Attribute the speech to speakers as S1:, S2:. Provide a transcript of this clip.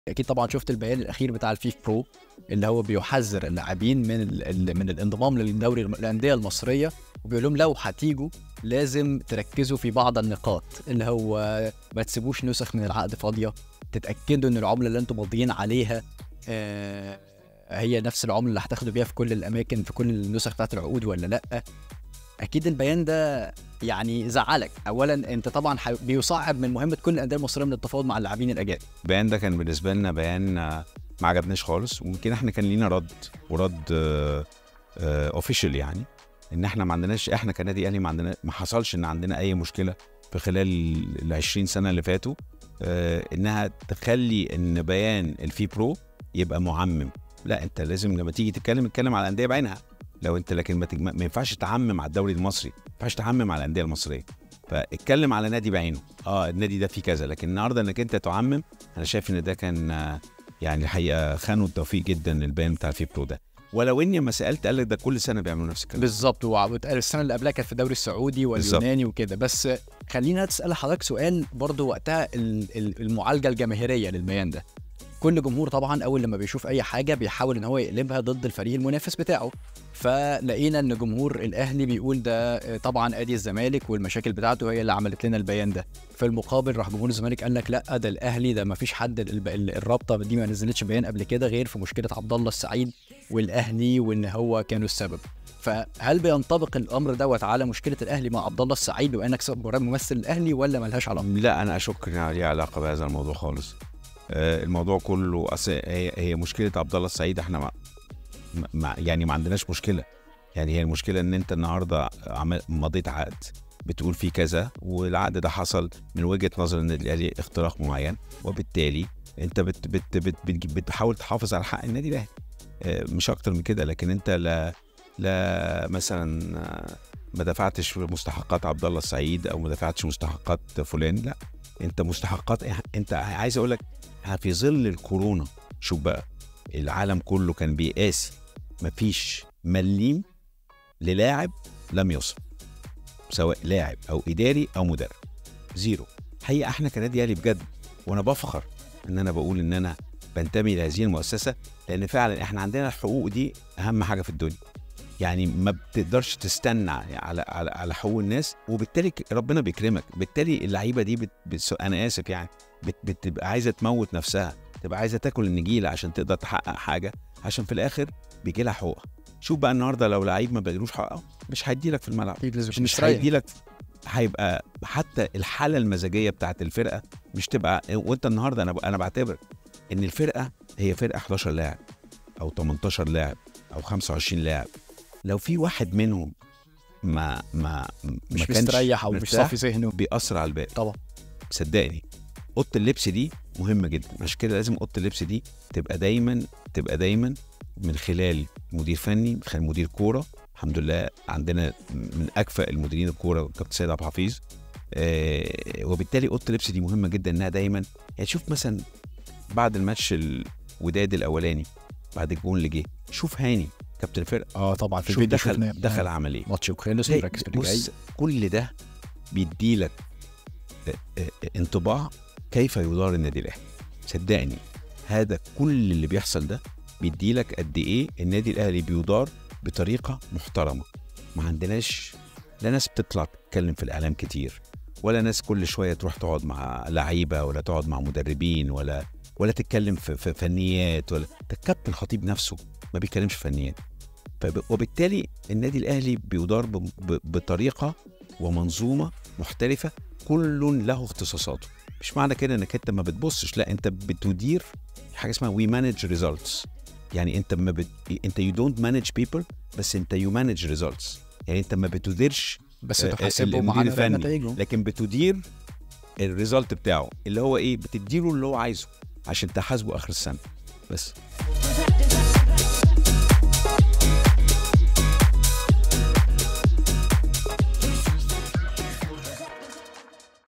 S1: اكيد طبعا شفت البيان الاخير بتاع الفيف برو اللي هو بيحذر اللاعبين من ال من الانضمام للدوري الانديه المصريه وبيقول لهم لو هتيجوا لازم تركزوا في بعض النقاط اللي هو ما تسيبوش نسخ من العقد فاضيه تتاكدوا ان العمله اللي انتم ماضيين عليها آه هي نفس العمله اللي هتاخدوا بيها في كل الاماكن في كل النسخ بتاعت العقود ولا لا اكيد البيان ده يعني زعلك اولا انت طبعا بيصعب من مهمه كل الانديه المصريه من التفاوض مع اللاعبين الاجانب
S2: البيان ده كان بالنسبه لنا بيان ما عجبناش خالص ويمكن احنا كان لينا رد ورد اوفيشال يعني ان احنا ما عندناش احنا كنادي اهلي ما عندنا ما حصلش ان عندنا اي مشكله في خلال ال 20 سنه اللي فاتوا انها تخلي ان بيان الفي برو يبقى معمم لا انت لازم لما تيجي تتكلم تتكلم على الانديه بعينها لو انت لكن ما, تجم... ما ينفعش تعمم على الدوري المصري ما ينفعش تعمم على الانديه المصريه فاتكلم على نادي بعينه اه النادي ده فيه كذا لكن النهارده انك انت تعمم انا شايف ان ده كان يعني الحقيقه خانوا التوفيق جدا البيان بتاع الفي برو ده ولو اني لما سالت قال لك ده كل سنه بيعملوا نفس الكلام
S1: بالظبط واتقال السنه اللي قبلها كانت في الدوري السعودي واليوناني وكده بس خلينا تسال حضرتك سؤال برضو وقتها المعالجه الجماهيريه للبيان ده كل جمهور طبعا اول لما بيشوف اي حاجه بيحاول ان هو يقلبها ضد الفريق المنافس بتاعه فلقينا ان جمهور الاهلي بيقول ده طبعا ادي الزمالك والمشاكل بتاعته هي اللي عملت لنا البيان ده في المقابل راح جمهور الزمالك قال لك لا ده الاهلي ده ما فيش حد الرابطه دي ما نزلتش بيان قبل كده غير في مشكله عبد الله السعيد والاهلي وان هو كانوا السبب فهل بينطبق الامر دوت على مشكله الاهلي مع عبد الله السعيد بما انك ممثل الاهلي ولا ملهاش علاقه؟
S2: لا انا اشك ان ليها علاقه بهذا الموضوع خالص الموضوع كله اصل هي هي مشكله عبد الله السعيد احنا ما ما يعني ما عندناش مشكله يعني هي المشكله ان انت النهارده مضيت عقد بتقول فيه كذا والعقد ده حصل من وجهه نظر النادي الاهلي اختراق معين وبالتالي انت بت بت بت بت بتحاول تحافظ على حق النادي الاهلي مش اكتر من كده لكن انت لا لا مثلا ما دفعتش مستحقات عبد الله السعيد او ما دفعتش مستحقات فلان لا انت مستحقات انت عايز اقول لك في ظل الكورونا شوف بقى العالم كله كان بيقاسي مفيش مليم للاعب لم يصب سواء لاعب او اداري او مدرب زيرو حقيقه احنا كنادي اهلي بجد وانا بفخر ان انا بقول ان انا بنتمي لهذه المؤسسه لان فعلا احنا عندنا الحقوق دي اهم حاجه في الدنيا يعني ما بتقدرش تستنى على على على حقوق الناس وبالتالي ربنا بيكرمك بالتالي اللعيبه دي بت... بت... انا اسف يعني بت... بتبقى عايزه تموت نفسها تبقى عايزه تاكل النجيله عشان تقدر تحقق حاجه عشان في الاخر بيجي لها حقوقها شوف بقى النهارده لو لعيب ما بيجيلوش حقه مش هيدي لك في الملعب
S1: مش,
S2: مش هيدي لك هيبقى حتى الحاله المزاجيه بتاعت الفرقه مش تبقى وانت النهارده انا انا بعتبر ان الفرقه هي فرقه 11 لاعب او 18 لاعب او 25 لاعب لو في واحد منهم ما ما
S1: مش مستريح او مش صافي ذهنه
S2: بيأثر على الباقي
S1: طبعا
S2: صدقني اوضه اللبس دي مهمه جدا عشان كده لازم اوضه اللبس دي تبقى دايما تبقى دايما من خلال مدير فني من خلال مدير كوره الحمد لله عندنا من اكفأ المديرين الكوره كابتن سيد عبد الحفيظ آه وبالتالي اوضه اللبس دي مهمه جدا انها دايما يعني شوف مثلا بعد الماتش الوداد الاولاني بعد الجون اللي جه شوف هاني كابتن الفرقه
S1: اه طبعا في
S2: شوف دخل دخل عمل ايه
S1: ماتش وخلص وركز في اللي جاي
S2: كل ده بيديلك انطباع كيف يدار النادي الاهلي صدقني هذا كل اللي بيحصل ده بيديلك قد ايه النادي الاهلي بيدار بطريقه محترمه ما عندناش لا ناس بتطلع تتكلم في الاعلام كتير ولا ناس كل شويه تروح تقعد مع لعيبه ولا تقعد مع مدربين ولا ولا تتكلم في, في فنيات ولا ده الكابتن الخطيب نفسه ما بيتكلمش في فنيات وبالتالي النادي الاهلي بيدار بطريقه ومنظومه محترفه كل له اختصاصاته مش معنى كده انك انت ما بتبصش لا انت بتدير حاجه اسمها وي مانج ريزلتس يعني انت ما بت... انت يو دونت مانج بيبل بس انت يو مانج ريزلتس يعني انت ما بتديرش
S1: بس تحاسبهم على نتائجهم
S2: لكن بتدير الريزلت بتاعه اللي هو ايه بتديله اللي هو عايزه عشان تحاسبه اخر السنه بس